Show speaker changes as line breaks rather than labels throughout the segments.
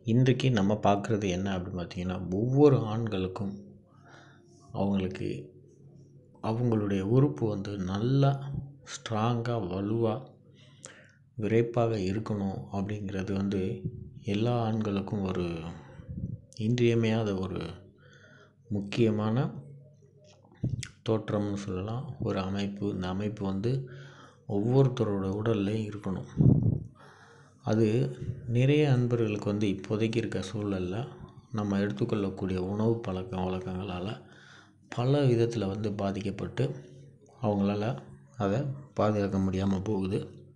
இன்றைக்கு நம்ம பார்க்குறது என்ன அப்படின்னு பார்த்தீங்கன்னா ஒவ்வொரு ஆண்களுக்கும் அவங்களுக்கு அவங்களுடைய உறுப்பு வந்து நல்லா ஸ்ட்ராங்காக வலுவாக விறைப்பாக இருக்கணும் அப்படிங்கிறது வந்து எல்லா ஆண்களுக்கும் ஒரு இன்றியமையாத ஒரு முக்கியமான தோற்றம்னு சொல்லலாம் ஒரு அமைப்பு இந்த அமைப்பு வந்து ஒவ்வொருத்தரோட உடல்லையும் இருக்கணும் அது நிறைய அன்பர்களுக்கு வந்து இப்போதைக்கு இருக்க சூழலில் நம்ம எடுத்துக்கொள்ளக்கூடிய உணவு பழக்க வழக்கங்களால் பல விதத்தில் வந்து பாதிக்கப்பட்டு அவங்களால அதை பாதுகாக்க முடியாமல் போகுது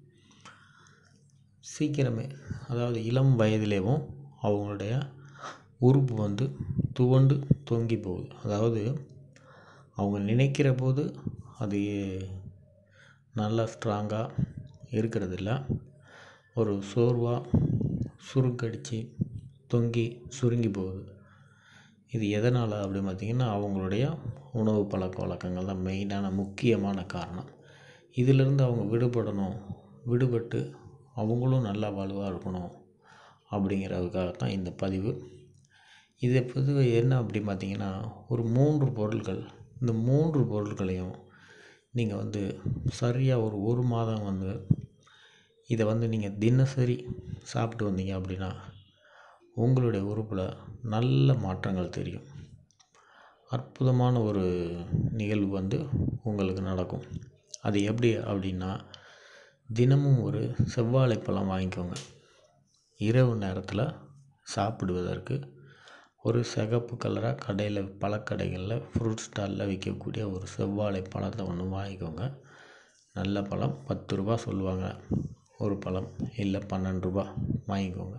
சீக்கிரமே அதாவது இளம் வயதிலேயும் அவங்களுடைய உறுப்பு வந்து துவண்டு தொங்கி போகுது அதாவது அவங்க நினைக்கிற போது அது நல்லா ஸ்ட்ராங்காக இருக்கிறதில்ல ஒரு சோர்வாக சுருக்கடித்து தொங்கி சுருங்கி போகுது இது எதனால் அப்படின்னு பார்த்திங்கன்னா அவங்களுடைய உணவு பழக்க வழக்கங்கள் தான் மெயினான முக்கியமான காரணம் இதிலிருந்து அவங்க விடுபடணும் விடுபட்டு அவங்களும் நல்லா வலுவாக இருக்கணும் அப்படிங்கிறதுக்காகத்தான் இந்த பதிவு இதை பொதுவா என்ன அப்படின்னு பார்த்தீங்கன்னா ஒரு மூன்று பொருட்கள் இந்த மூன்று பொருட்களையும் நீங்கள் வந்து சரியாக ஒரு ஒரு மாதம் வந்து இதை வந்து நீங்கள் தினசரி சாப்பிட்டு வந்தீங்க அப்படின்னா உங்களுடைய உறுப்பில் நல்ல மாற்றங்கள் தெரியும் அற்புதமான ஒரு நிகழ்வு வந்து உங்களுக்கு நடக்கும் அது எப்படி அப்படின்னா தினமும் ஒரு செவ்வாழை பழம் வாங்கிக்கோங்க இரவு நேரத்தில் சாப்பிடுவதற்கு ஒரு சிகப்பு கலராக கடையில் பழக்கடைகளில் ஃப்ரூட் ஸ்டாலில் விற்கக்கூடிய ஒரு செவ்வாழை பழத்தை ஒன்று வாங்கிக்கோங்க நல்ல பழம் பத்து ரூபா சொல்லுவாங்க ஒரு பழம் இல்லை பன்னெண்டு ரூபா வாங்கிக்கோங்க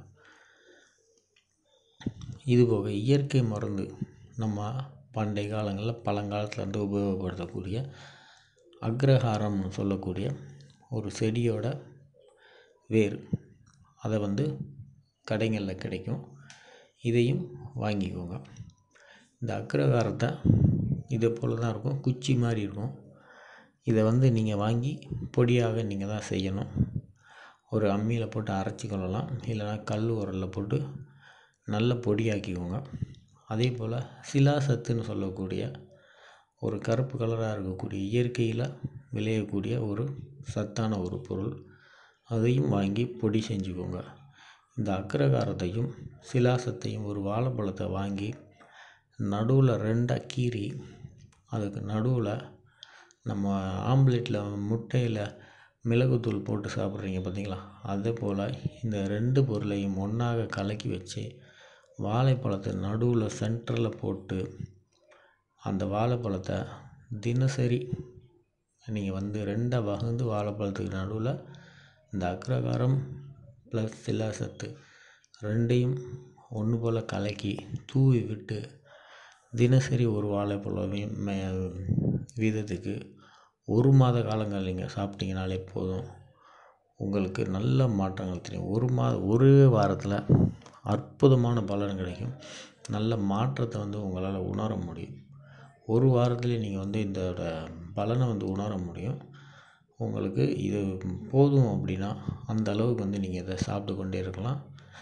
இது போக இயற்கை மருந்து நம்ம பண்டைய காலங்களில் பழங்காலத்துலேருந்து உபயோகப்படுத்தக்கூடிய அக்ரஹாரம்னு சொல்லக்கூடிய ஒரு செடியோட வேர் அதை வந்து கடைகளில் கிடைக்கும் இதையும் வாங்கிக்கோங்க இந்த அக்ரஹாரத்தை இதே போல் தான் இருக்கும் குச்சி மாதிரி இருக்கும் இதை வந்து நீங்கள் வாங்கி பொடியாக நீங்கள் தான் செய்யணும் ஒரு அம்மியில் போட்டு அரைச்சி கொள்ளலாம் இல்லைனா கல் உரலில் போட்டு நல்ல பொடியாக்கிக்கோங்க அதே போல் சிலாசத்துன்னு சொல்லக்கூடிய ஒரு கருப்பு கலராக இருக்கக்கூடிய இயற்கையில் விளையக்கூடிய ஒரு சத்தான ஒரு பொருள் அதையும் வாங்கி பொடி செஞ்சுக்கோங்க இந்த அக்ரகாரத்தையும் சிலாசத்தையும் ஒரு வாழைப்பழத்தை வாங்கி நடுவில் ரெண்டாக கீறி அதுக்கு நடுவில் நம்ம ஆம்லெட்டில் முட்டையில் மிளகுத்தூள் போட்டு சாப்பிட்றீங்க பார்த்தீங்களா அதே போல் இந்த ரெண்டு பொருளையும் ஒன்றாக கலக்கி வச்சு வாழைப்பழத்தை நடுவில் சென்டரில் போட்டு அந்த வாழைப்பழத்தை தினசரி நீங்கள் வந்து ரெண்டாக வகுந்து வாழைப்பழத்துக்கு நடுவில் இந்த அக்ரகாரம் ப்ளஸ் சிலாசத்து ரெண்டையும் ஒன்று போல் கலக்கி தூவி விட்டு தினசரி ஒரு வாழைப்பழம் மே வீதத்துக்கு ஒரு மாத காலங்கள் நீங்கள் சாப்பிட்டீங்கனாலே போதும் உங்களுக்கு நல்ல மாற்றங்கள் தெரியும் ஒரு மா ஒரு வாரத்தில் அற்புதமான பலன் கிடைக்கும் நல்ல மாற்றத்தை வந்து உங்களால் உணர முடியும் ஒரு வாரத்துலேயே நீங்கள் வந்து இதோட பலனை வந்து உணர முடியும் உங்களுக்கு இது போதும் அப்படின்னா அந்த அளவுக்கு வந்து நீங்கள் இதை சாப்பிட்டு கொண்டே இருக்கலாம்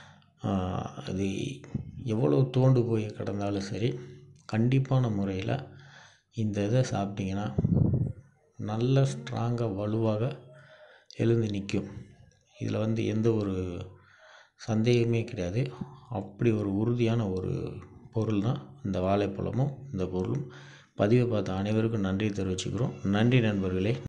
அது எவ்வளோ தோண்டு போய் கிடந்தாலும் சரி கண்டிப்பான முறையில் இந்த இதை சாப்பிட்டிங்கன்னா நல்ல ஸ்ட்ராங்காக வலுவாக எழுந்து நிற்கும் இதில் வந்து எந்த ஒரு சந்தேகமே கிடையாது அப்படி ஒரு உறுதியான ஒரு பொருள் தான் இந்த வாழைப்பழமும் இந்த பொருளும் பதிவை பார்த்த அனைவருக்கும் நன்றி தெரிவிச்சுக்கிறோம் நன்றி நண்பர்களே